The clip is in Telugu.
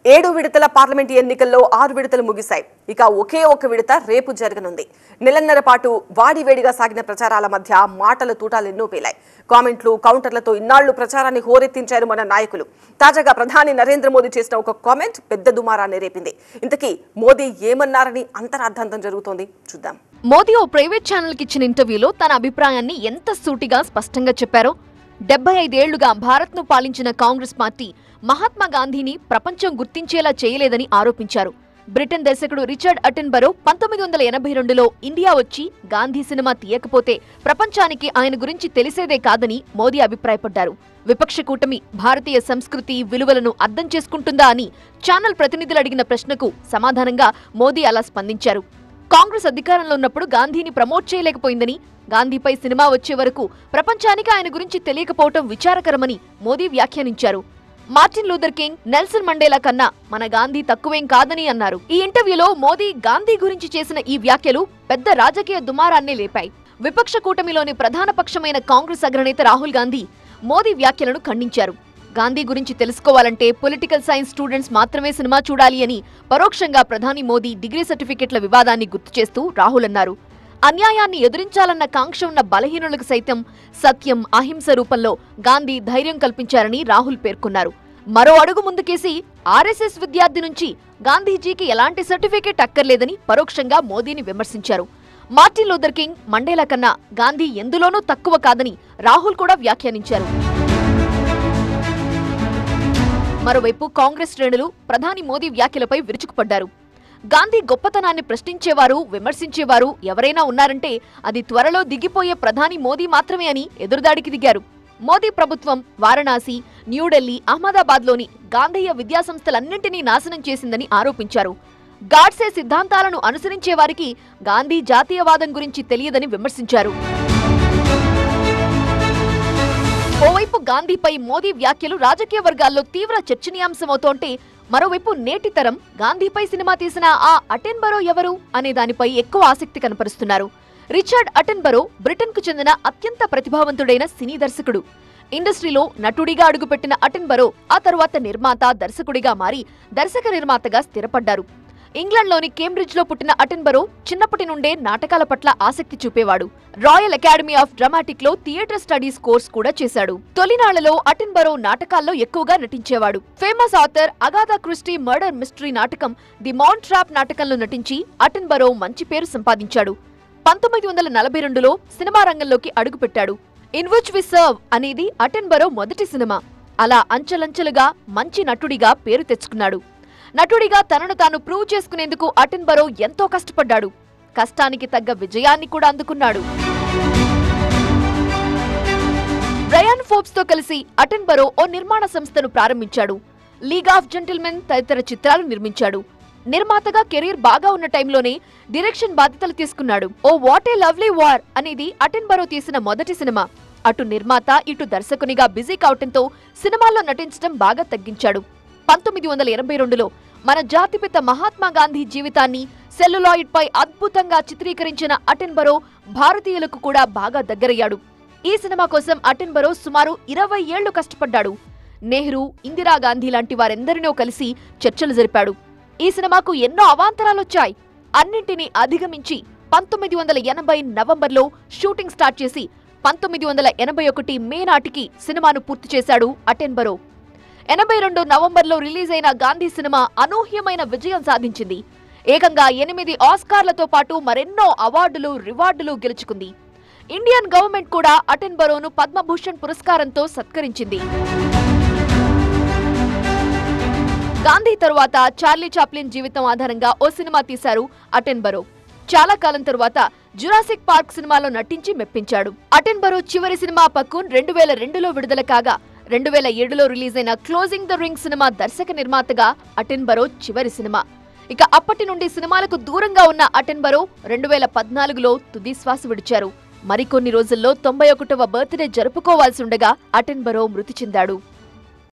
ఏడు విడతల పార్లమెంట్ ఎన్నికల్లో ఆరు విడతలు ముగిశాయి ఇక ఒకే ఒక విడత రేపు జరగనుంది నెలన్నర పాటు వాడివేడిగా సాగిన ప్రచారాల మధ్య మాటల తూటాలు ఎన్నో పేలాయి కామెంట్లు కౌంటర్లతో ఇన్నాళ్లు ప్రచారాన్ని హోరెత్తించారు మన నాయకులు తాజాగా ప్రధాని నరేంద్ర మోదీ చేసిన ఒక కామెంట్ పెద్ద దుమారాన్ని రేపింది ఇంతకీ మోదీ ఏమన్నారని అంతరార్థాంతం జరుగుతోంది చూద్దాం మోదీ ఓ ప్రైవేట్ ఛానల్కి ఇచ్చిన ఇంటర్వ్యూలో తన అభిప్రాయాన్ని ఎంత సూటిగా స్పష్టంగా చెప్పారో డెబ్బై ఐదేళ్లుగా భారత్ను పాలించిన కాంగ్రెస్ పార్టీ మహాత్మా గాంధీని ప్రపంచం గుర్తించేలా చేయలేదని ఆరోపించారు బ్రిటన్ దర్శకుడు రిచర్డ్ అటెన్బరో పంతొమ్మిది వందల ఎనభై రెండులో ఇండియా వచ్చి గాంధీ సినిమా తీయకపోతే ప్రపంచానికి ఆయన గురించి తెలిసేదే కాదని మోదీ అభిప్రాయపడ్డారు విపక్ష కూటమి భారతీయ సంస్కృతి విలువలను అర్థం చేసుకుంటుందా అని ఛానల్ ప్రతినిధులు అడిగిన ప్రశ్నకు సమాధానంగా మోదీ అలా స్పందించారు కాంగ్రెస్ అధికారంలో ఉన్నప్పుడు గాంధీని ప్రమోట్ చేయలేకపోయిందని గాంధీపై సినిమా వచ్చే వరకు ప్రపంచానికి ఆయన గురించి తెలియకపోవటం విచారకరమని మోదీ వ్యాఖ్యానించారు Martin Luther King Nelson Mandela కన్నా మన గాంధీ తక్కువేం కాదని అన్నారు ఈ ఇంటర్వ్యూలో మోదీ గాంధీ గురించి చేసిన ఈ వ్యాఖ్యలు పెద్ద రాజకీయ దుమారాన్ని లేపాయి విపక్ష కూటమిలోని ప్రధాన పక్షమైన కాంగ్రెస్ అగ్రనేత రాహుల్ గాంధీ మోదీ వ్యాఖ్యలను ఖండించారు గాంధీ గురించి తెలుసుకోవాలంటే పొలిటికల్ సైన్స్ స్టూడెంట్స్ మాత్రమే సినిమా చూడాలి అని పరోక్షంగా ప్రధాని మోదీ డిగ్రీ సర్టిఫికెట్ల వివాదాన్ని గుర్తు చేస్తూ రాహుల్ అన్నారు అన్యాయాన్ని ఎదురించాలన్న కాంక్ష ఉన్న బలహీనులకు సైతం సత్యం అహింస రూపంలో గాంధీ ధైర్యం కల్పించారని రాహుల్ పేర్కొన్నారు మరో అడుగు ముందుకేసి ఆర్ఎస్ఎస్ విద్యార్థి నుంచి గాంధీజీకి ఎలాంటి సర్టిఫికెట్ అక్కర్లేదని పరోక్షంగా మోదీని విమర్శించారు మార్టిన్ లూథర్ కింగ్ మండేలా కన్నా గాంధీ ఎందులోనూ తక్కువ కాదని రాహుల్ కూడా వ్యాఖ్యానించారు మరోవైపు కాంగ్రెస్ శ్రేణులు ప్రధాని మోదీ వ్యాఖ్యలపై విరుచుకుపడ్డారు గాంధీ గొప్పతనాన్ని ప్రశ్నించేవారు విమర్శించేవారు ఎవరైనా ఉన్నారంటే అది త్వరలో దిగిపోయే ప్రధాని మోదీ మాత్రమే అని ఎదురుదాడికి దిగారు మోదీ ప్రభుత్వం వారణాసి న్యూఢిల్లీ అహ్మదాబాద్లోని గాంధీయ విద్యాసంస్థలన్నింటినీ నాశనం చేసిందని ఆరోపించారు గాడ్సే సిద్ధాంతాలను అనుసరించే వారికి గాంధీ జాతీయవాదం గురించి తెలియదని విమర్శించారు ఓవైపు గాంధీపై మోదీ వ్యాఖ్యలు రాజకీయ వర్గాల్లో తీవ్ర చర్చనీయాంశమవుతోంటే మరోవైపు నేటి తరం గాంధీపై సినిమా తీసిన ఆ అటెన్బరో ఎవరు అనే దానిపై ఎక్కువ ఆసక్తి కనపరుస్తున్నారు రిచర్డ్ అటెన్బరో బ్రిటన్కు చెందిన అత్యంత ప్రతిభావంతుడైన సినీ దర్శకుడు ఇండస్ట్రీలో నటుడిగా అడుగుపెట్టిన అటెన్బరో ఆ తరువాత నిర్మాత దర్శకుడిగా మారి దర్శక నిర్మాతగా స్థిరపడ్డారు ఇంగ్లాండ్లోని కేంబ్రిడ్జ్లో పుట్టిన అటెన్బరో చిన్నప్పటి నుండే నాటకాల పట్ల ఆసక్తి చూపేవాడు రాయల్ అకాడమీ ఆఫ్ డ్రామాటిక్ లో థియేటర్ స్టడీస్ కోర్స్ కూడా చేశాడు తొలినాళ్లలో అటెన్బరో నాటకాల్లో ఎక్కువగా నటించేవాడు famous author Agatha Christie murder mystery నాటకం ది మౌంట్ ట్రాప్ నాటకంలో నటించి అటెన్బరో మంచి పేరు సంపాదించాడు పంతొమ్మిది వందల నలభై రెండులో సినిమా రంగంలోకి అడుగుపెట్టాడు ఇన్ విచ్ వి సర్వ్ అనేది అటెన్బరో మొదటి సినిమా అలా అంచెలంచెలుగా మంచి నటుడిగా పేరు తెచ్చుకున్నాడు నటుడిగా తనను తాను ప్రూవ్ చేసుకునేందుకు అటెన్బరో ఎంతో కష్టపడ్డాడు కష్టానికి తగ్గ విజయాన్ని కూడా అందుకున్నాడు బ్రయాన్ ఫోర్బ్స్ తో కలిసి అటెన్బరో ఓ నిర్మాణ సంస్థను ప్రారంభించాడు లీగ్ ఆఫ్ జెంటిల్మెన్ తదితర చిత్రాలు నిర్మించాడు నిర్మాతగా కెరీర్ బాగా ఉన్న టైంలోనే డైరెక్షన్ బాధ్యతలు తీసుకున్నాడు oh what a lovely war అనేది అటెన్బరో తీసిన మొదటి సినిమా అటు నిర్మాత ఇటు దర్శకునిగా బిజీ కావటంతో సినిమాల్లో నటించడం బాగా తగ్గించాడు పంతొమ్మిది వందల ఎనభై రెండులో మన జాతిపిత మహాత్మా గాంధీ జీవితాన్ని సెల్యులాయిడ్ పై అద్భుతంగా చిత్రీకరించిన అటెన్బరో భారతీయులకు కూడా బాగా దగ్గరయ్యాడు ఈ సినిమా కోసం అటెన్బరో సుమారు ఇరవై ఏళ్లు కష్టపడ్డాడు నెహ్రూ ఇందిరాగాంధీ లాంటి వారెందరినో కలిసి చర్చలు జరిపాడు ఈ సినిమాకు ఎన్నో అవాంతరాలొచ్చాయి అన్నింటినీ అధిగమించి పంతొమ్మిది వందల ఎనభై నవంబర్లో షూటింగ్ స్టార్ట్ చేసి పంతొమ్మిది వందల ఎనభై ఒకటి మే నాటికి సినిమాను పూర్తి చేశాడు అటెన్బరో ఎనభై రెండు నవంబర్లో రిలీజ్ అయిన గాంధీ సినిమా అనూహ్యమైన విజయం సాధించింది ఏకంగా ఎనిమిది ఆస్కార్లతో పాటు మరెన్నో అవార్డులు రివార్డులు గెలుచుకుంది ఇండియన్ గవర్నమెంట్ కూడా అటెన్బరోను పద్మభూషణ్ పురస్కారంతో సత్కరించింది గాంధీ తరువాత చార్లీ చాప్లిన్ జీవితం ఆధారంగా ఓ సినిమా తీశారు అటెన్బరో చాలా కాలం తరువాత జురాసిక్ పార్క్ సినిమాలో నటించి మెప్పించాడు అటెన్బరో చివరి సినిమా పక్కూన్ రెండు వేల రెండులో విడుదల కాగా రెండు వేల ఏడులో రిలీజ్ అయిన క్లోజింగ్ ద రింగ్ సినిమా దర్శక నిర్మాతగా అటెన్బరో చివరి సినిమా ఇక అప్పటి నుండి సినిమాలకు దూరంగా ఉన్న అటెన్బరో రెండు వేల పద్నాలుగులో తుది శ్వాస విడిచారు మరికొన్ని రోజుల్లో తొంభై ఒకటవ బర్త్డే జరుపుకోవాల్సి ఉండగా అటెన్బరో మృతి చెందాడు